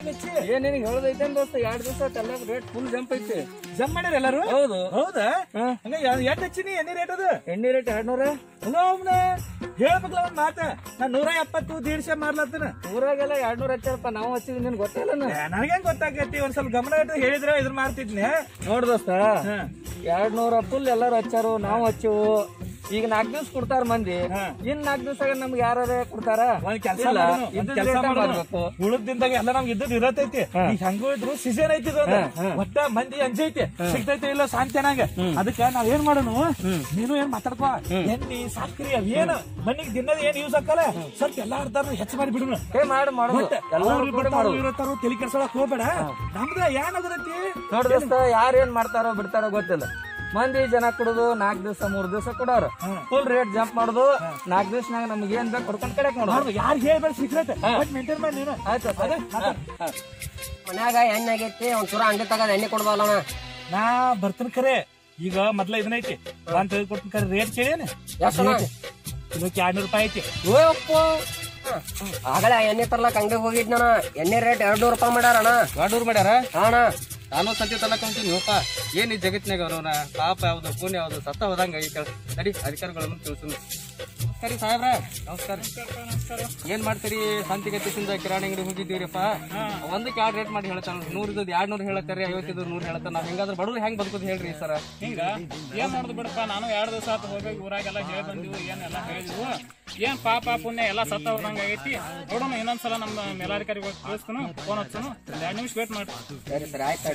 ಏನ್ ನಿನಗೆ ಹೇಳದೈತೆ ದೋಸ್ತ ಎರಡ್ ದಿವಸ ಎಲ್ಲ ರೇಟ್ ಫುಲ್ ಜಂಪ್ ಐತಿ ಜಮ್ ಮಾಡ್ಯಾರ ಎಲ್ಲಾರು ಹೌದು ಹೌದಾ ಹಾ. ಹಂಗ ಎಷ್ಟ್ ಹಚ್ಚಿನಿ ಎಣ್ಣೆ ರೇಟ್ ಅದು ಎಣ್ಣೆ ರೇಟ್ ಎರಡ್ ನೂರ ಹೇಳ್ಬೇಕಲ್ಲ ಒಂದ್ ಮಾತ ನಾ ನೂರ ಎಪ್ಪತ್ತು ದೀಡ್ಸೆ ಮಾರ್ಲತ್ತನ ಊರಾಗೆಲ್ಲ ಎರಡ್ ನೂರ ಹಚ್ಚಾರಪ್ಪ ನಾವು ಹಚ್ಚಿದ್ವಿ ನಿನ್ ಗೊತ್ತಿಲ್ಲ ನನಗೇನ್ ಗೊತ್ತಾಗೈತಿ ಒಂದ್ ಸ್ವಲ್ಪ ಗಮನ ಇಟ್ಟು ಹೇಳಿದ್ರೆ ಇದ್ರ ಮಾರ್ತಿದ್ನಿ ನೋಡ್ ದೋಸ್ತ ಹಾ. ಎರಡ್ ನೂರ ಫುಲ್ ಎಲ್ಲಾರು ಹಚ್ಚಾರು ನಾವು ಹಚ್ಚವು ಈಗ ನಾಲ್ಕ್ ದಿವ್ಸ ಕೊಡ್ತಾರ ಮಂದಿ ಹಾ. ಇನ್ ನಾಲ್ಕ್ ದಿವ್ಸ ನಮ್ಗೆ ಯಾರ ಕೊಡ್ತಾರ ಒಂದ್ ಕೆಲ್ಸ ಇಲ್ಲ, ಮಾಡೋನು, ಒಂದ್ ಇದ್ದಿದ್ ಕೆಲ್ಸ rate ಮಾಡೋನು. ಮಾಡ್ಬೇಕು. ಉಳಿದ ದಿನದಾಗ ಎಲ್ಲ ನಮ್ಗೆ ಇದ್ದದ್ ಇರತೈತಿ ಈಗ ಹಂಗೂ ಇದ್ರು ಸೀಸನ್ ಐತಿ ಇದು ಅದು. ಒಟ್ಟ ಮಂದಿ ಅಂಜೈತಿ ಸಿಗ್ತೈತಿ ಇಲ್ಲ ಶಾಂತಿನಾಗ ಅದಕ್ಕ ನಾವ್ ಏನ್ ಮಾಡೋನು ನೀನು ಏನ್ ಮಾತಾಡ್ಕೋ ಎಣ್ಣಿ ಸಕ್ರಿ ಅವ್ ಏನು ಮನಿಗ್ ದಿನದ ಏನ್ ಯೂಸ್ ಹಾಕಲ್ಲ ಸ್ವಲ್ಪ ಎಲ್ಲಾ ಅರ್ಧಾರು ಹೆಚ್ಚು ಮಾಡಿ ಬಿಡುನು ಏ ಮಾಡಿ ಮಾಡೋದು ಎಲ್ಲಾರು ಕೂಡ ಮಾಡೋದು ಇರತ್ತಾರು ತಲೆ ಕೆಡ್ಸೋಳಕ್ ಹೋಗ್ಬೇಡ ನಮ್ದ ಏನಾಗದೈತಿ ನೋಡ್ ದೋಸ್ತ ಯಾರು ಏನ್ ಮಾಡ್ತಾರೋ ಬಿಡ್ತಾರೋ ಗೊತ್ತಿಲ್ಲ ಮಂದಿ ಜನ ಕೊಡೋದು ನಾಲ್ಕ್ ದಿವಸ ಮೂರ್ ದಿವಸ ಕೊಡೋರು ಫುಲ್ ರೇಟ್ ಜಂಪ್ ಮಾಡೋದು ನಾಲ್ಕ್ ದಿವ್ಸನಾಗ ನಮ್ಗೆ ಏನ್ ಬೇಕು ಕೊಡ್ಕೊಂಡ್ ಕಡೆಕ್ ನೋಡೋದು ಯಾರು ಹೇಳ್ಬೇಡ ಸೀಕ್ರೆಟ್ ಬಟ್ ಮೇಂಟೈನ್ ಮಾಡಿ ನೀನು ಆಯ್ತು ಅದೇ ಮಾತಾಡು. ಮನ್ಯಾಗ ಎಣ್ಣೆ ಆಗೈತಿ ಒಂದ್ ಚೂರ ಅಂಡೆ ತಗದ ಎಣ್ಣೆ ಕೊಡ್ಬಲ್ಲಣ ನಾ ಬರ್ತನ ಖರೆ ಈಗ ಮೊದ್ಲ ಇದನ್ನೈತಿ ಒಂದ್ ತೆಗೆದು ಕೊಡ್ತೀನಿ ಖರೆ ರೇಟ್ ಕೇಳೇನೆ ಎಷ್ಟಣ್ಣ? ಕಿಲೋಕ್ಕೆ ಎರಡ್ನೂರು ರೂಪಾಯಿ ಐತಿ ಓಯಪ್ಪ ಆಗಲೇ ಎಣ್ಣೆ ತರ್ಲಕ್ ಅಂಗಡಿ ಹೋಗಿದ್ನ ಎಣ್ಣೆ ರೇಟ್ ಎರಡ್ ನೂರು ರೂಪಾಯಿ ಮಾಡ್ಯಾರಣ ವಾಡೂರ್ ಮಾಡ್ಯಾರ ಅಣ್ಣ ನಾನು ಸಂತೆ ತನಕ ಹೊಂಟೀನಿಪ್ಪ ಏನ್ ಈ ಜಗತ್ನಾಗ ಅವ್ರವ್ನ ಪಾಪ ಯಾವ್ದು ಪುಣ್ಯ ಯಾವ್ದು ಸತ್ತ ಹೋದಂಗ ಐತೆ ನಡಿ ಅಧಿಕಾರಿಗಳನ್ನು ತಿಳಿಸು ಸರಿ ಸಾಹೇಬ್ರ ನಮಸ್ಕಾರ ಏನ್ ಮಾಡ್ತೀರಿ ಶಾಂತಿಗತಿಸಿಂದ ಕಿರಾಣಿ ಅಂಗಡಿ ಹೋಗಿದ್ದೀವ್ರಿಪ್ಪ ಒಂದಕ್ಕೆ ಎರಡು ರೇಟ್ ಮಾಡಿ ಹೇಳ್ತಾನ ನೂರದ್ದು ಎರಡ್ ನೂರು ಹೇಳತ್ತಾರೆ ಐವತ್ತಿದ್ದು ನೂರು ಹೇಳ್ತಾರ ನಾವ್ ಹೆಂಗಾದ್ರೆ ಬಡವ್ರು ಹೆಂಗ್ ಬದುಕೋದು ಹೇಳ್ರಿ ಸರ ಹಿಂಗ ಏನ್ ಮಾಡುದು ಬಿಡಪ್ಪ ನಾನು ಎರಡ್ ದಿವಸ ಆತು ಹೋಗ್ಬೇಕು ಊರಾಗೆಲ್ಲ ಹೇಳಿ ಬಂದಿವು ಏನೆಲ್ಲ ಹೇಳಿದ್ವು ಏನ್ ಪಾಪ ಪುಣ್ಯ ಎಲ್ಲ ಸತ್ತ ಹೋದಂಗ ಆಗೈತಿ ನೋಡೋಣ ಇನ್ನೊಂದ್ಸಲ ನಮ್ಮ ಮೇಲಾಧಿಕಾರಿ ಕಳಿಸ್ತಾನು ಫೋನ್ ಹಚ್ಚನು ಎರಡ್ ನಿಮಿಷ ವೇಟ್ ಮಾಡಿ ಸರಿ ಸರಿ ಆಯ್ತು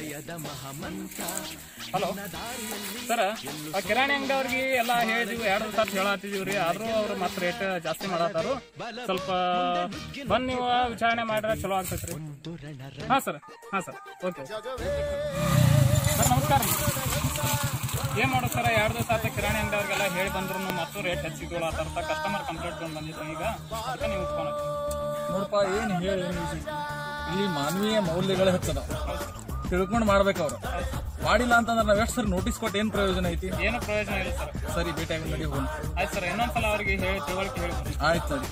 ಹಲೋ ಸರ್ ಆ ಕಿರಾಣಿ ಅಂಗಡಿ ಅವ್ರಿಗೆ ಎಲ್ಲ ಹೇಳಿದ್ವಿ ಎರಡು ದಿವಸ ಆತು ಹೇಳತ್ತಿದೀವಿ ರೀ ಆದ್ರೂ ಅವ್ರು ಮತ್ತೆ ರೇಟ್ ಜಾಸ್ತಿ ಮಾಡತ್ತಾರು ಸ್ವಲ್ಪ ಬಂದ್ ನೀವು ವಿಚಾರಣೆ ಮಾಡಿದ್ರೆ ಚಲೋ ಆಗ್ತೈತ್ರಿ ಹಾ ಸರ್ ಹಾ ಸರ್ ಓಕೆ ಸರ್ ನಮಸ್ಕಾರ ಏನ್ ಮಾಡೋದು ಸರ್ ಎರಡು ದಿವಸ ಆತ ಕಿರಾಣಿ ಅಂಗಡಿ ಅವ್ರಿಗೆಲ್ಲ ಹೇಳಿ ಬಂದ್ರು ಮತ್ತು ರೇಟ್ ಹೆಚ್ಚಿಗಳು ಆ ಥರ ಕಸ್ಟಮರ್ ಕಂಪ್ಲೇಂಟ್ ಬಂದಿತ್ತು ಈಗ ಅದಕ್ಕೆ ನೀವು ಫೋನ್ ನೋಡಪ್ಪ ಏನು ಹೇಳಿ ಏನ್ use ಐತಿ? ಇಲ್ಲಿ ಮಾನವೀಯ ಮೌಲ್ಯಗಳು ಹೆಚ್ಚದ ತಿಳ್ಕೊಂಡು ಮಾಡ್ಬೇಕು ಅವ್ರು ಮಾಡಿಲ್ಲ ಅಂತಂದ್ರೆ ನಾವ್ ಎಷ್ಟು ಸರಿ ನೋಟಿಸ್ ಕೊಟ್ಟು ಏನ್ ಪ್ರಯೋಜನ ಐತಿ ಏನು ಪ್ರಯೋಜನ ಇಲ್ಲ ಸರ್ ಸರಿ ಭೇಟಿಯಾಗಿ ನಡಿ ಹೋಗೋಣ ಆಯ್ತು ಸರ್ ಇನ್ನೊಂದ್ಸಲ ಅವ್ರಿಗೆ ಹೇಳಿ ತಿಳುವಳಿಕೆ ಹೇಳಿ ಬನ್ನಿ. ಆಯ್ತು ನಡಿ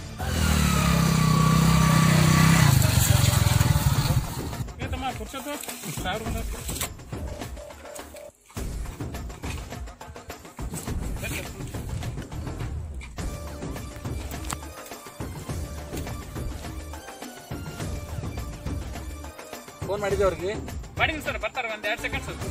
ಏ ತಮ್ಮ ಕುರ್ಚತ್ತು ಸಾವಿರ ಬಂದ ಫೋನ್ ಮಾಡಿದ್ದೆ ಅವ್ರಿಗೆ ಮಾಡಿದ್ದೀನಿ ಸರ್ ಬರ್ತಾರೆ ಒಂದ್ ಎರಡು ಸೆಕೆಂಡ್ ಸರ್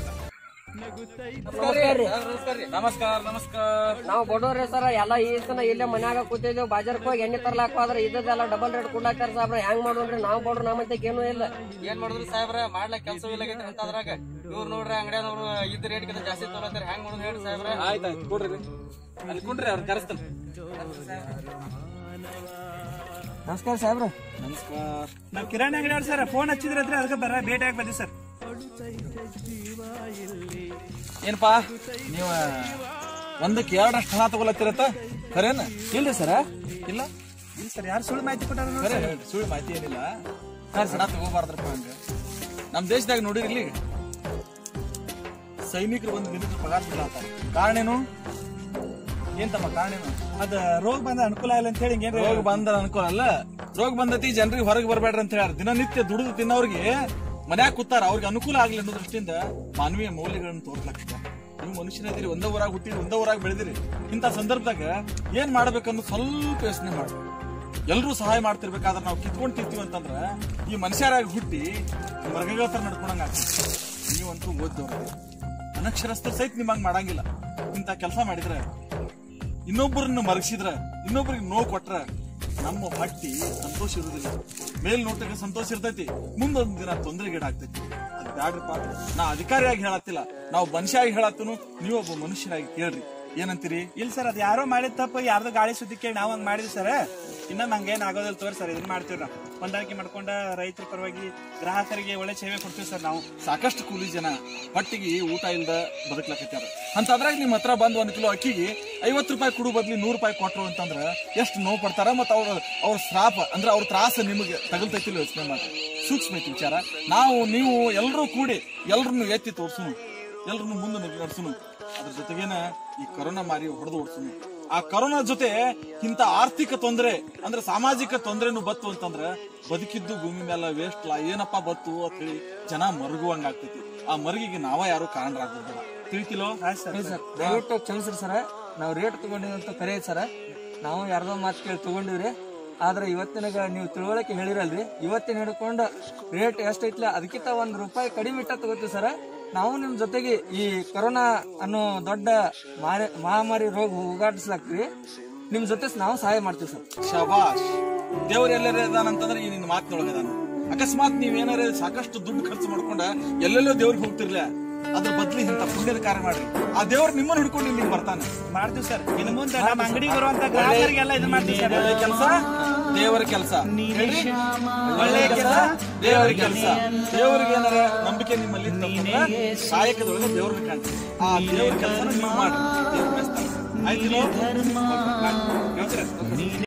ನಮಸ್ಕಾರ ನಮಸ್ಕಾರ ನಾವು ಬಡವ್ರಿ ಸರ್ ಎಲ್ಲ ಈ ಸಲ ಇಲ್ಲೇ ಮನ್ಯಾಗ ಕೂತಿದ್ದೇವೆ ಬಾಜಾರ್ಕ್ ಹೋಗಿ ಎಣ್ಣೆ ತರ್ಲಾಕ್ ಹೋದ್ರೆ ಇದ್ದದೆಲ್ಲ ಡಬಲ್ ರೇಟ್ ಕೊಡ್ಲಾಕ್ತಾರ ಸಾಬ್ರ ಹೆಂಗ್ ಮಾಡೋಣ್ರಿ ನಾವು ಬಡ್ರು ನಮ್ಮಂತ ಏನೂ ಇಲ್ಲ ಏನ್ ಮಾಡಿದ್ರು ಸಾಹೇಬ್ರ ಮಾಡ್ಲಕ್ ಕೆಲಸ ಇಲ್ಲ ಅಂತ ಅದ್ರಾಗ ಇವ್ರು ನೋಡ್ರಿ ಅಂಗಡಿಯವ್ರು ಇದ್ದ ರೇಟ್ ಜಾಸ್ತಿ ತಗೊಳತ್ತಾರ ಹೆಂಗ್ ಮಾಡೋದು ಹೇಳಿ ಸಾಹೇಬ್ರ ಆಯ್ತು ಆಯ್ತು ಕೊಡ್ರಿ ಅಲ್ಲಿ ಕುಂಡ್ರಿ ಅವ್ರು ಕರೆಸ್ತಾನೆ ನಮಸ್ಕಾರ ಸಾಹೇಬ್ರ ನಮಸ್ಕಾರ ನಾವ್ ಕಿರಾಣಿ ಅಂಗಡಿ ಅವ್ರು ಸರ್ ಫೋನ್ ಹಚ್ಚಿದ್ರ ಹತ್ರ ಅದಕ್ಕೆ ಬರ ಭೇಟಿಯಾಗಿ ಬಂದಿ ಸರ್ ಏನಪ್ಪಾ ನೀವು ಒಂದಕ್ಕೆ ಎರಡಷ್ಟು ಹಣ ತಗೊಳತ್ತಿರತ್ತ ಖರೇನ ಇಲ್ರಿ ಸರ ಇಲ್ಲ ಇಲ್ಲ ಸರ್ ಯಾರು ಸುಳ್ಳು ಮಾಹಿತಿ ಕೊಟ್ಟಾರ ನೋಡಿ ಖರೆ ಸುಳ್ಳು ಮಾಹಿತಿ ಏನಿಲ್ಲ ಹಣ ತಗೋಬಾರ್ದ್ರಪ್ಪ ಹಂಗ ನಮ್ ದೇಶದಾಗ ನೋಡಿರಿ ಇಲ್ಲಿ ಸೈನಿಕರು ಒಂದು ದಿನದ ಪಗಾರ ಕೊಡತ್ತಾರ ಕಾರಣ ಏನು ಏನ್ ತಮ್ಮ ಕಾರಣ ಏನು ಅದ ರೋಗ ಬಂದ ಅನುಕೂಲ ಇಲ್ಲ ಅಂತ ಹೇಳಿ ಹಿಂಗೇನ್ರಿ ರೋಗ ಬಂದ ಅನ್ಕೋ ಅಲ್ಲ ರೋಗ ಬಂದತಿ ಜನರಿಗೆ ಹೊರಗೆ ಬರಬೇಡ್ರಿ ಅಂತ ಹೇಳ್ಯಾರ ದಿನನಿತ್ಯ ದುಡಿದು ತಿನ್ನೋರಿಗೆ ಮನ್ಯಾಗ ಕೂತಾರ ಅವ್ರಿಗೆ ಅನುಕೂಲ ಆಗ್ಲಿ ಅನ್ನೋ ದೃಷ್ಟಿಯಿಂದ ಮಾನವೀಯ ಮೌಲ್ಯಗಳನ್ನು ತೋರ್ಲಾಕ್ತ ನೀವು ಮನುಷ್ಯನಿದ್ದೀರಿ ಒಂದೇ ಊರಾಗ ಹುಟ್ಟಿರಿ ಒಂದೇ ಊರಾಗ ಬೆಳೆದಿರಿ ಇಂಥ ಸಂದರ್ಭದಾಗ ಏನ್ ಮಾಡ್ಬೇಕನ್ನೋ ಸ್ವಲ್ಪ ಯೋಚನೆ ಮಾಡಿ ಎಲ್ರೂ ಸಹಾಯ ಮಾಡ್ತಿರ್ಬೇಕಾದ್ರೆ ನಾವು ಕಿತ್ಕೊಂಡ್ ತಿಂತೀವಿ ಅಂತಂದ್ರ ಈ ಮನುಷ್ಯರಾಗಿ ಹುಟ್ಟಿ ಮೃಗಗಳ ತರ ನಡ್ಕೊಂಡಂಗ ಆಗ್ತದೆ ನೀವಂತೂ ಓದ್ದವ್ರು ಅನಕ್ಷರಸ್ಥರು ಸಹಿತ ನಿಮ್ಮಂಗ್ ಮಾಡಂಗಿಲ್ಲ ಇಂಥ ಕೆಲಸ ಮಾಡಿದ್ರೆ ಇನ್ನೊಬ್ಬರನ್ನ ಮರಗಿಸಿದ್ರ ಇನ್ನೊಬ್ಬರಿಗೆ ನೋವು ಕೊಟ್ರ ನಮ್ಮ ಹೊಟ್ಟಿ ಸಂತೋಷ ಇರುದಿಲ್ಲ ಮೇಲ್ ನೋಟಕ್ಕೆ ಸಂತೋಷ ಇರ್ತೈತಿ ಮುಂದೊಂದ್ ದಿನ ತೊಂದರೆಗೀಡಾಗ್ತೈತಿ ಅದ್ ಬ್ಯಾಡ್ರಪ್ಪ ನಾ ಅಧಿಕಾರಿಯಾಗಿ ಹೇಳತ್ತಿಲ್ಲ ನಾವು ಮನುಷ್ಯಾಗಿ ಹೇಳತ್ತನು ನೀವೊಬ್ಬ ಮನುಷ್ಯನಾಗಿ ಕೇಳ್ರಿ ಏನಂತೀರಿ ಇಲ್ಲ ಸರ್ ಅದು ಯಾರೋ ಮಾಡಿದ ತಪ್ಪು ಯಾರ್ದೋ ಗಾಳಿ ಸುದ್ದಿ ಕೇಳಿ ನಾವು ಹಂಗ್ ಮಾಡಿದ್ವಿ ಸರ್ ಇನ್ನೊಂದು ಹಂಗೇನ್ ಆಗೋದಿಲ್ಲ ತೋರಿ ಸರ್ ಇದನ್ನ ಮಾಡ್ತೀವಿ ನಾವು ಹೊಂದಾಣಿಕೆ ಮಾಡ್ಕೊಂಡ ರೈತರ ಪರವಾಗಿ ಗ್ರಾಹಕರಿಗೆ ಒಳ್ಳೆ ಸೇವೆ ಕೊಡ್ತೀವಿ ಸರ್ ನಾವು ಸಾಕಷ್ಟು ಕೂಲಿ ಜನ ಹೊಟ್ಟಿಗೆ ಊಟ ಇಲ್ದ ಬದುಕ್ಲಕತ್ಯಾರ ಅಂತ ಅದ್ರಾಗ ನಿಮ್ ಹತ್ರ ಬಂದ್ ಒಂದ್ ಕಿಲೋ ಅಕ್ಕಿಗೆ ಐವತ್ತು ರೂಪಾಯಿ ಕೊಡು ಬದ್ಲಿ ನೂರು ರೂಪಾಯಿ ಕೊಟ್ರು ಅಂತಂದ್ರ ಎಷ್ಟು ನೋವು ಪಡ್ತಾರ ಮತ್ತ ಅವ್ರ ಅವ್ರ ಶ್ರಾಪ ಅಂದ್ರೆ ಅವ್ರ ತ್ರಾಸ ನಿಮಗೆ ತಗಲ್ತೈತಿಲ್ಲ ಯೋಚನೆ ಮಾಡಿ ಸೂಕ್ಷ್ಮ ಐತಿ ವಿಚಾರ ನಾವು ನೀವು ಎಲ್ಲರೂ ಕೂಡಿ ಎಲ್ರನ್ನು ಎತ್ತಿ ತೋರ್ಸುನು ಎಲ್ರನ್ನು ಮುಂದೆ ನಡ್ಸುನು ಅದ್ರ ಜೊತೆಗೇನ ಈ ಕೊರೋನಾ ಮಾರಿ ಹೊಡೆದು ಓಡಿಸುನು ಆ ಕೊರೋನಾ ಜೊತೆ ಇಂತ ಆರ್ಥಿಕ ತೊಂದರೆ ಅಂದ್ರೆ ಸಾಮಾಜಿಕ ತೊಂದರೆನು ಬತ್ತು ಅಂತಂದ್ರ ಬದುಕಿದ್ದು ಭೂಮಿ ಮೇಲೆ ವೇಸ್ಟ್ ಲಾ ಏನಪ್ಪಾ ಬತ್ತು ಅಂತ ಹೇಳಿ ಜನ ಮರುಗುವಂಗ ಆಗ್ತೈತಿ ಆ ಮರುಗಿಗೆ ನಾವ ಯಾರು ಕಾರಣರಾಗ್ಬೇಡ ತಿಳಿತಿಲೋ ಸರ್ ದಯವಿಟ್ಟು ಕ್ಷಮಿಸ್ರಿ ಸರ ನಾವು ರೇಟ್ ತಗೊಂಡಿವಂತ ಕರೆ ಸರ ನಾವು ಯಾರ್ದೋ ಮಾತು ಕೇಳಿ ತಗೊಂಡಿವ್ರಿ ಆದ್ರೆ ಇವತ್ತಿನಾಗ ನೀವು ತಿಳುವಳಿಕೆ ಹೇಳಿರಲ್ರಿ ಇವತ್ತಿನ ಹಿಡ್ಕೊಂಡು ರೇಟ್ ಎಷ್ಟೈತ್ಲ ಅದಕ್ಕಿಂತ ಒಂದ್ ರೂಪಾಯಿ ಕಡಿಮೆ ಇಟ್ಟ ತಗೋತೀವಿ ಸರ ನಾವು ನಿಮ್ ಜೊತೆಗೆ ಈ ಕೊರೋನಾ ಅನ್ನೋ ದೊಡ್ಡ ಮಾರಿ ಮಹಾಮಾರಿ ರೋಗ ಹೋಗಾಡಿಸ್ಲಾಕ್ರಿ ನಿಮ್ ಜೊತೆ ನಾವು ಸಹಾಯ ಮಾಡ್ತೀವಿ ಸರ್ ಶಬಾಷ್ ದೇವ್ರ ಎಲ್ಲರ ಇದಾನಂತಂದ್ರೆ ಈ ನಿನ್ನ ಮಾತಿನೊಳಗೆ ಅದಾನ ಅಕಸ್ಮಾತ್ ನೀವೇನಾರ ಸಾಕಷ್ಟು ದುಡ್ಡು ಖರ್ಚು ಮಾಡ್ಕೊಂಡ ಎಲ್ಲೆಲ್ಲೋ ದೇವ್ರಿಗೆ ಹೋಗ್ತಿರ್ಲ ಅದ್ರ ಬದ್ಲಿ ಇಂತ ಪುಣ್ಯದ ಕಾರ್ಯ ಮಾಡ್ರಿ ಆ ದೇವ್ರ ನಿಮ್ಮನ್ನ ಹಿಡ್ಕೊಂಡು ಇಲ್ಲಿಗೆ ಬರ್ತಾನೆ ಮಾಡ್ತೀವಿ ಸರ್ ಇನ್ನು ಮುಂದೆ ನಮ್ಮ ಅಂಗಡಿಗೆ ಬರುವಂತ ಗ್ರಾಹಕರಿಗೆಲ್ಲ ಇದನ್ನ ಮಾಡ್ತೀವಿ ಸರ್ ಒಳ್ಳೆ ಕೆಲಸ ದೇವರ ಕೆಲಸ ಒಳ್ಳೆ ಕೆಲಸ ದೇವರ ಕೆಲಸ ದೇವರಿಗೆ ಏನಾರ ನಂಬಿಕೆ ನಿಮ್ಮಲ್ಲಿ ಇತ್ತಂತಂದ್ರ ಕಾಯಕದೊಳಗೆ ದೇವ್ರನ್ನ ಕಾಣ್ತೀವಿ ಆ ದೇವ್ರ ಕೆಲಸ ನೀವು ಮಾಡಿ ದೇವ್ರ ಮೆಚ್ತಾನೆ. ಆಯ್ತಿಲ್ಲೋ? ಓಕೆ, ಬಾಯ್. ಹೇಳ್ತೀರಾ?